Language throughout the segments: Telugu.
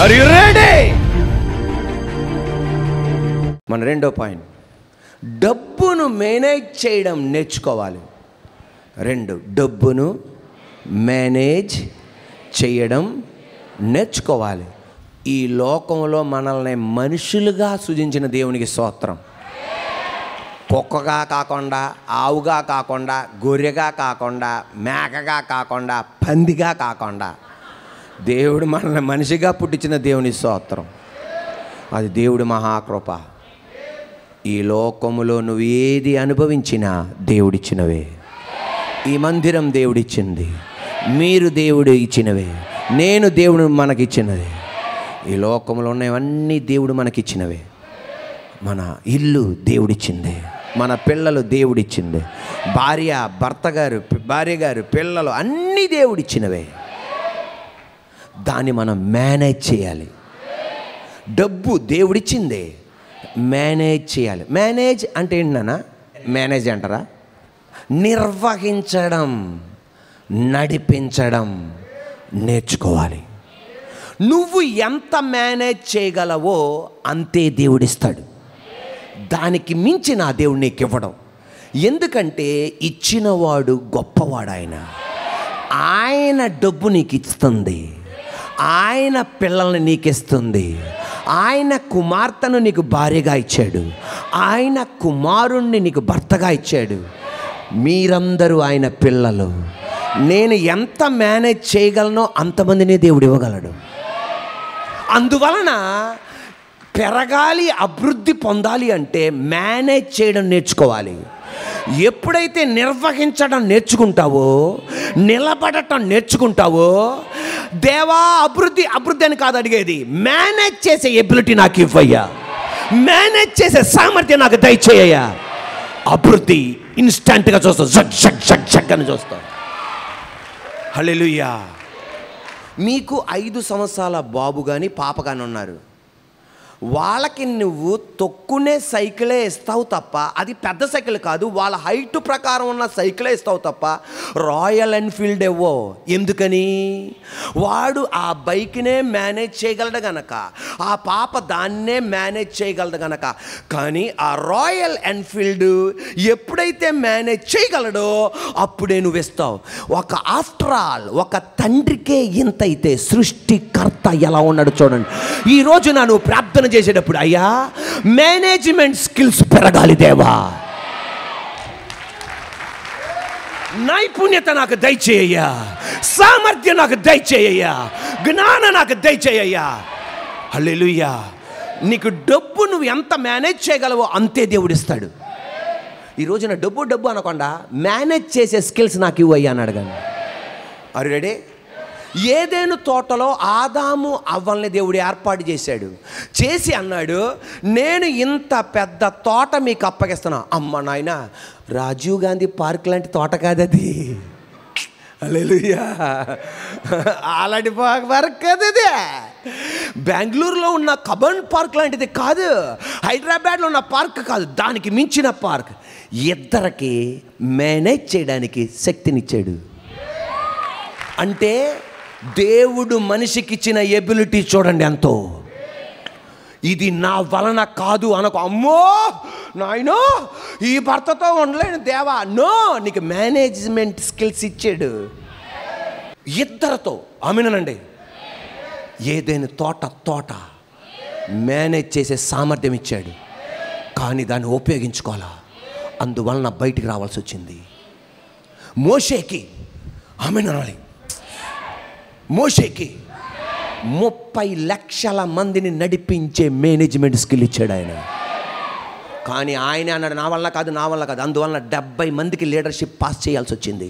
ఆర్ యు రెడీ మన రెండో పాయింట్ డబ్బును మేనేజ్ చేయడం నేర్చుకోవాలి రెండు డబ్బును మేనేజ్ చేయడం నేర్చుకోవాలి ఈ లోకంలో మనల్ని మనుషులుగా సృజించిన దేవునికి స్తోత్రం కుక్కగా కాకుండా ఆవుగా కాకుండా గొర్రెగా కాకుండా మేకగా కాకుండా పందిగా కాకుండా దేవుడు మనల్ని మనిషిగా పుట్టించిన దేవుని స్తోత్రం అది దేవుడి మహాకృప ఈ లోకములో నువ్వు ఏది అనుభవించినా దేవుడిచ్చినవే ఈ మందిరం దేవుడిచ్చింది మీరు దేవుడు ఇచ్చినవే నేను దేవుడు మనకిచ్చినవే ఈ లోకంలో ఉన్నవన్నీ దేవుడు మనకిచ్చినవే మన ఇల్లు దేవుడిచ్చింది మన పిల్లలు దేవుడిచ్చింది భార్య భర్త గారు భార్య గారు పిల్లలు అన్నీ దేవుడిచ్చినవే దాన్ని మనం మేనేజ్ చేయాలి డబ్బు దేవుడిచ్చిందే మేనేజ్ చేయాలి మేనేజ్ అంటే ఏంటన్నా మేనేజ్ అంటారా నిర్వహించడం నడిపించడం నేర్చుకోవాలి నువ్వు ఎంత మేనేజ్ చేయగలవో అంతే దేవుడిస్తాడు దానికి మించి నా దేవుడు నీకు ఇవ్వడం ఎందుకంటే ఇచ్చినవాడు గొప్పవాడు ఆయన ఆయన డబ్బు నీకు ఇస్తుంది ఆయన పిల్లల్ని నీకు ఇస్తుంది ఆయన కుమార్తెను నీకు భార్యగా ఇచ్చాడు ఆయన కుమారుణ్ణి నీకు భర్తగా ఇచ్చాడు మీరందరూ ఆయన పిల్లలు నేను ఎంత మేనేజ్ చేయగలనో అంతమందిని దేవుడు ఇవ్వగలడు అందువలన పెరగాలి అభివృద్ధి పొందాలి అంటే మేనేజ్ చేయడం నేర్చుకోవాలి ఎప్పుడైతే నిర్వహించడం నేర్చుకుంటావో నిలబడటం నేర్చుకుంటావో దేవా అభివృద్ధి అభివృద్ధి అని కాదు అడిగేది మేనేజ్ చేసే ఎబిలిటీ నాకు ఇవ్వయ్యా మేనేజ్ చేసే సామర్థ్యం నాకు దయచేయ్యా అభివృద్ధి ఇన్స్టంట్గా చూస్తావు జగ్ జగ్ జగ్ జగ్ అని చూస్తావు హల్లెలూయా మీకు ఐదు సంవత్సరాల బాబు కానీ పాప కానీ ఉన్నారు వాళ్ళకి నువ్వు తొక్కునే సైకిలే ఇస్తావు తప్ప అది పెద్ద సైకిల్ కాదు వాళ్ళ హైట్ ప్రకారం ఉన్న సైకిలే ఇస్తావు తప్ప రాయల్ ఎన్ఫీల్డ్ ఇవ్వో ఎందుకని వాడు ఆ బైక్నే మేనేజ్ చేయగలడు గనక ఆ పాప దాన్నే మేనేజ్ చేయగలదు గనక కానీ ఆ రాయల్ ఎన్ఫీల్డ్ ఎప్పుడైతే మేనేజ్ చేయగలడో అప్పుడే నువ్వు ఇస్తావు ఒక ఆఫ్టర్ ఆల్ ఒక తండ్రికే ఇంత అయితే సృష్టికర్త ఎలా ఉన్నాడు చూడండి ఈ రోజు నువ్వు ప్రార్థన చేసేటప్పుడు అయ్యా మేనేజ్మెంట్ స్కిల్స్ పెరగాలి దేవా నైపుణ్యత నాకు దయచేయ్యా సామర్థ్యం నాకు దయచేయ్యా జ్ఞానం నాకు దయచేయ్యా హల్లెలూయా నీకు డబ్బు నువ్వు ఎంత మేనేజ్ చేయగలవో అంతే దేవుడు ఇస్తాడు ఈ రోజున డబ్బు డబ్బు అనకుండా మేనేజ్ చేసే స్కిల్స్ నాకు ఇవ్వయ్యా అని అడగాను అరు రెడీ ఏదేను తోటలో ఆదాము అవ్వల్ని దేవుడు ఏర్పాటు చేశాడు చేసి అన్నాడు నేను ఇంత పెద్ద తోట మీకు అప్పగిస్తున్నా అమ్మ నాయన రాజీవ్ గాంధీ పార్క్ లాంటి తోట కాదది అలెలుయా అలాంటి పార్క్ కాదు అది బెంగళూరులో ఉన్న కబన్ పార్క్ లాంటిది కాదు హైదరాబాద్లో ఉన్న పార్క్ కాదు దానికి మించిన పార్క్ ఇద్దరికి మేనేజ్ చేయడానికి శక్తినిచ్చాడు అంటే దేవుడు మనిషికి ఇచ్చిన ఎబిలిటీ చూడండి ఎంతో ఇది నా వలన కాదు అనకు అమ్మో నాయనో ఈ భర్తతో ఉండలేను దేవా నో నీకు మేనేజ్మెంట్ స్కిల్స్ ఇచ్చాడు ఇద్దరితో ఆమెనండి ఏదైనా తోట తోట మేనేజ్ చేసే సామర్థ్యం ఇచ్చాడు కానీ దాన్ని ఉపయోగించుకోవాలా అందువలన బయటికి రావాల్సి వచ్చింది మోషేకి ఆమెనాలి మోషేకి ముప్పై లక్షల మందిని నడిపించే మేనేజ్మెంట్ స్కిల్ ఇచ్చాడు ఆయన కానీ ఆయన అన్నాడు నా వల్ల కాదు నా వల్ల కాదు అందువలన డెబ్బై మందికి లీడర్షిప్ పాస్ చేయాల్సి వచ్చింది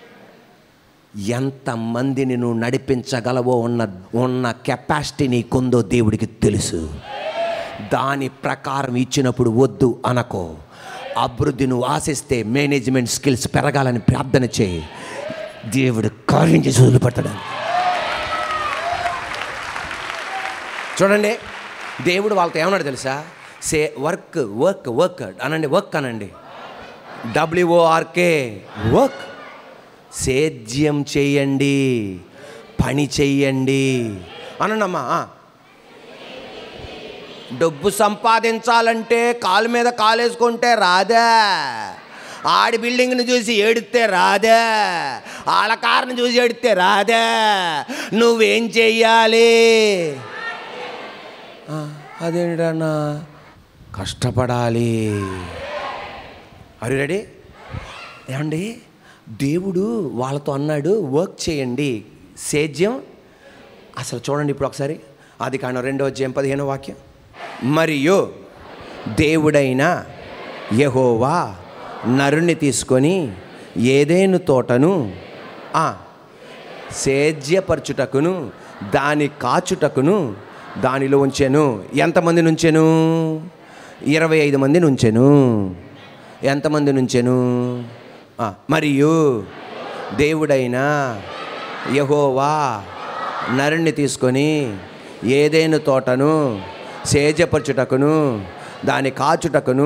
ఎంతమందిని నువ్వు నడిపించగలవో ఉన్న ఉన్న కెపాసిటీ నీకుందో దేవుడికి తెలుసు దాని ప్రకారం ఇచ్చినప్పుడు వద్దు అనకో అభివృద్ధి నువ్వు ఆశిస్తే మేనేజ్మెంట్ స్కిల్స్ పెరగాలని ప్రార్థన చేయి దేవుడు కార్యం చేసి వదిలిపెడతాడు చూడండి దేవుడు వాళ్ళతో ఏమన్నాడు తెలుసా సే వర్క్ వర్క్ వర్క్ అనండి వర్క్ అనండి డబ్ల్యూఓఆర్కే వర్క్ సేద్యం చేయండి పని చెయ్యండి అనండమ్మా ఆ. డబ్బు సంపాదించాలంటే కాలు మీద కాలేసుకుంటే రాదా ఆడి బిల్డింగ్ని చూసి ఏడితే రాదా ఆళ్ళ కార్ని చూసి ఏడితే రాదా నువ్వేం చెయ్యాలి ఆ, అదేంటన్నా కష్టపడాలి అరు రెడీ ఏమండి దేవుడు వాళ్ళతో అన్నాడు వర్క్ చేయండి సేద్యం అసలు చూడండి ఇప్పుడు ఒకసారి అది కాను రెండో అధ్యాయం పదిహేనో వాక్యం మరియు దేవుడైన యెహోవా నరుని తీసుకొని ఏదేను తోటను ఆ, సేద్యపరచుటకును దాని కాచుటకును దానిలో ఉంచెను ఎంతమంది నుంచెను ఇరవై ఐదు మంది నుంచెను ఎంతమంది నుంచెను ఆ, మరియు దేవుడైన యహోవా నరుణ్ణి తీసుకొని ఏదైనా తోటను సేజపరచుటకును దాని కాచుటకును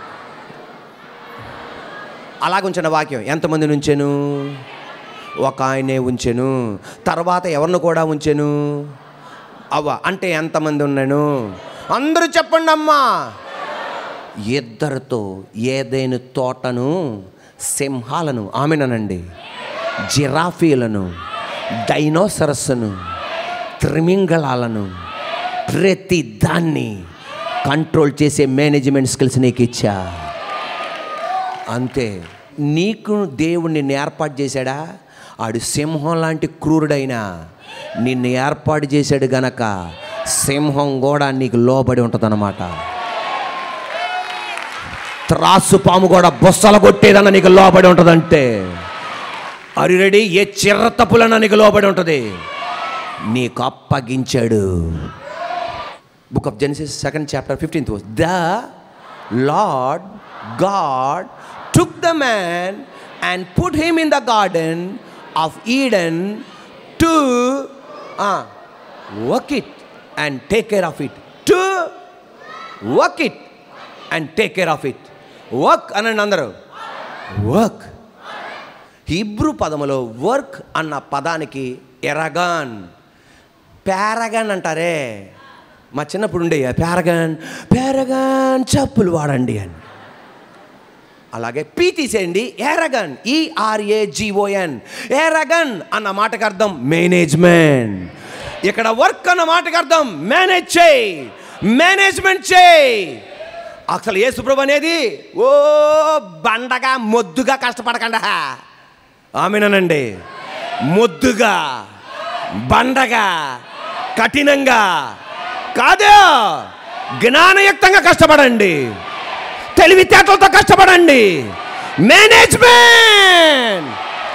అలాగ ఉంచిన వాక్యం ఎంతమంది నుంచెను ఒక ఆయనే ఉంచెను తర్వాత ఎవరిని కూడా ఉంచెను అవ్వ అంటే ఎంతమంది ఉన్నాను అందరూ చెప్పండి అమ్మా ఇద్దరితో ఏదైనా తోటను సింహాలను ఆమెనండి జిరాఫీలను డైనోసరస్ను త్రిమింగళాలను ప్రతి దాన్ని కంట్రోల్ చేసే మేనేజ్మెంట్ స్కిల్స్ నీకు ఇచ్చా అంతే నీకు దేవుణ్ణి నిన్ను ఏర్పాటు చేశాడా ఆడు సింహం లాంటి క్రూరుడైనా నిన్ను ఏర్పాటు చేశాడు గనక సింహం కూడా నీకు లోబడి ఉంటుందన్నమాట త్రాసు పాము కూడా బొස්සలు కొట్టేదన్న నీకు లోబడి ఉంటుందంటే అరి రెడీ ఏ చిర్ర తప్పులన్న నీకు లోబడి ఉంటుంది నీకు అప్పగించాడు book of Genesis second chapter fifteenth the Lord God took the man and put him in the garden of Eden to work it and take care of it to work it and take care of it work అనండి అందరూ వర్క్ హిబ్రూ పదములో వర్క్ అన్న పదానికి ఎరగాన్ పారగాన్ అంటారే మా చిన్నప్పుడు ఉండే పారగాన్ పారగాన్ చెప్పులు వాడండి అని అలాగే పీ తీసేయండి ఎరగన్ ఈఆర్ఏజిఓఎన్ ఎరగన్ అన్న మాటకు అర్థం మేనేజ్మెంట్ ఇక్కడ వర్క్ అన్న మాటకు అర్థం మేనేజ్ చేయి మేనేజ్మెంట్ చేయి అసలు యేసుప్రభు అనేది ఓ బండగా మొద్దుగా కష్టపడకండా ఆమెనండి మొద్దుగా బండగా కఠినంగా కాదు జ్ఞానయుక్తంగా కష్టపడండి తెలివితేటలతో కష్టపడండి మేనేజ్మెంట్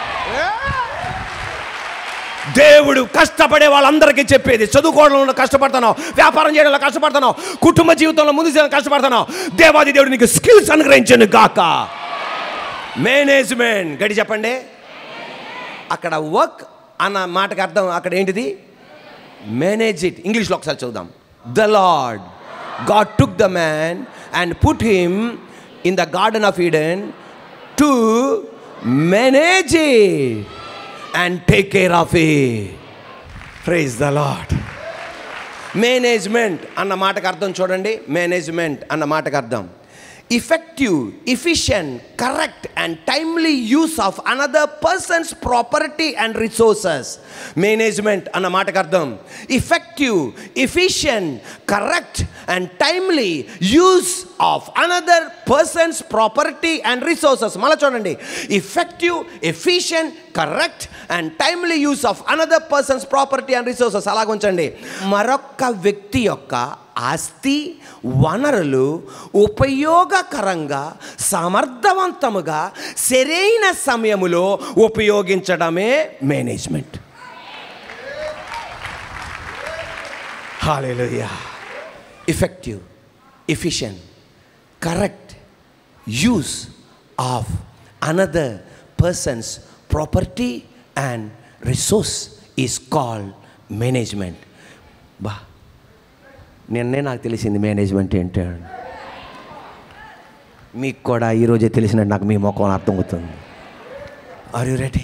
దేవుడు కష్టపడే వాళ్ళందరికీ చెప్పేది చదువుకోవడంలో కష్టపడుతున్నావు వ్యాపారం చేయడంలో కష్టపడుతున్నావు కుటుంబ జీవితంలో ముందు చేయడం కష్టపడుతున్నావు దేవాది దేవుడు నీకు స్కిల్స్ అనుగ్రహించను గాక మేనేజ్మెంట్ గడి చెప్పండి అక్కడ వర్క్ అన్న మాటకు అర్థం అక్కడ ఏంటిది మేనేజ్ ఇట్ ఇంగ్లీష్లో ఒకసారి చూద్దాం the Lord God took the man and put him in the garden of Eden to manage it and take care of it praise the Lord management అన్న మాటకు అర్థం చూడండి మేనేజ్మెంట్ అన్న మాటకు అర్థం effective efficient correct and timely use of another persons property and resources management అన్న మాటకు అర్థం effective efficient correct and timely use of another persons property and resources మళ్ళీ చూడండి effective efficient correct and timely use of another persons property and resources అలాగ ఉంచండి మరొక్క వ్యక్తి యొక్క ఆస్తి వనరులు ఉపయోగకరంగా సమర్థవంతముగా సరైన సమయములో ఉపయోగించడమే management hallelujah effective, efficient, correct use of another person's property and resource is called management. బా నిన్నే నాకు తెలిసింది మేనేజ్మెంట్ ఏంటి అని. మీకు కూడా ఈరోజే తెలిసినట్టు నాకు మీ ముఖం అర్థమవుతుంది ఆర్ యు రెడీ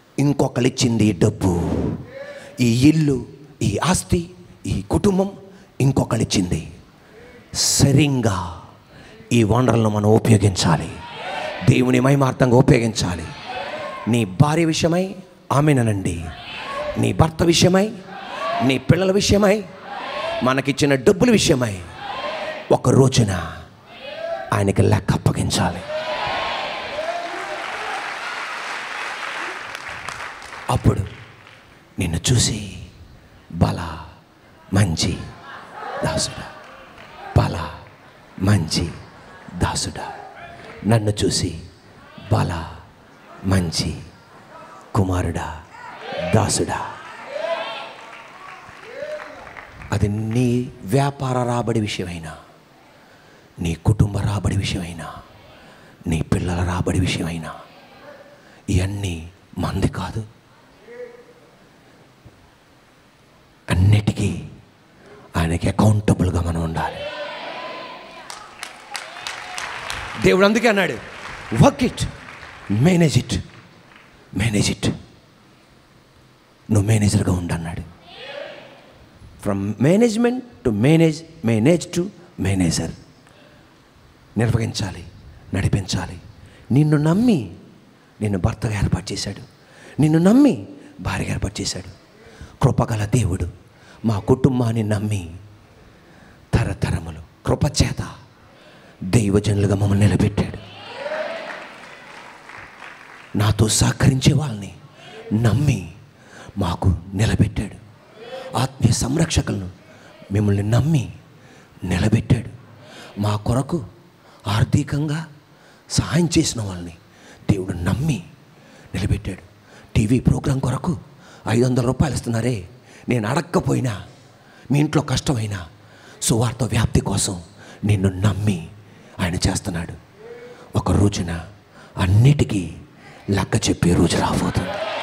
ఇంకొకరు ఇచ్చింది ఈ డబ్బు ఈ ఇల్లు ఈ ఆస్తి ఈ కుటుంబం ఇంకొకళ్ళు ఇచ్చింది సరిగ్గా ఈ వనరులను మనం ఉపయోగించాలి దేవుని మహిమార్థంగా ఉపయోగించాలి నీ భార్య విషయమై ఆమెనండి నీ భర్త విషయమై నీ పిల్లల విషయమై మనకిచ్చిన డబ్బుల విషయమై ఒక రోజున ఆయనకి లెక్క అప్పగించాలి అప్పుడు నిన్ను చూసి బల మంచి దాసుడా బల మంచి దాసుడా నన్ను చూసి బల మంచి కుమారుడా దాసుడా అది నీ వ్యాపార రాబడి విషయమైనా నీ కుటుంబ రాబడి విషయమైనా నీ పిల్లల రాబడి విషయమైనా ఇవన్నీ మంది కాదు అన్నిటికీ ఆయనకి అకౌంటబుల్గా మనం ఉండాలి దేవుడు అందుకే అన్నాడు work it manage it manage it నువ్వు మేనేజర్గా ఉండన్నాడు from management to manage manage to manager నిర్వహించాలి నడిపించాలి నిన్ను నమ్మి నిన్ను భర్తగా ఏర్పాటు చేశాడు నిన్ను నమ్మి భార్యగా ఏర్పాటు చేశాడు కృపగల దేవుడు మా కుటుంబాన్ని నమ్మి తరతరములు కృపచేత దైవజనులుగా మమ్మల్ని నిలబెట్టాడు నాతో సహకరించే వాళ్ళని నమ్మి మాకు నిలబెట్టాడు ఆత్మీయ సంరక్షకులను మిమ్మల్ని నమ్మి నిలబెట్టాడు మా కొరకు ఆర్థికంగా సహాయం చేసిన వాళ్ళని దేవుడు నమ్మి నిలబెట్టాడు టీవీ ప్రోగ్రాం కొరకు ఐదు వందల రూపాయలు ఇస్తున్నారే నేను అడగకపోయినా మీ ఇంట్లో కష్టమైనా సువార్త వ్యాప్తి కోసం నిన్ను నమ్మి ఆయన చేస్తున్నాడు ఒక రోజున అన్నిటికీ లెక్క చెప్పే రోజు రాబోతుంది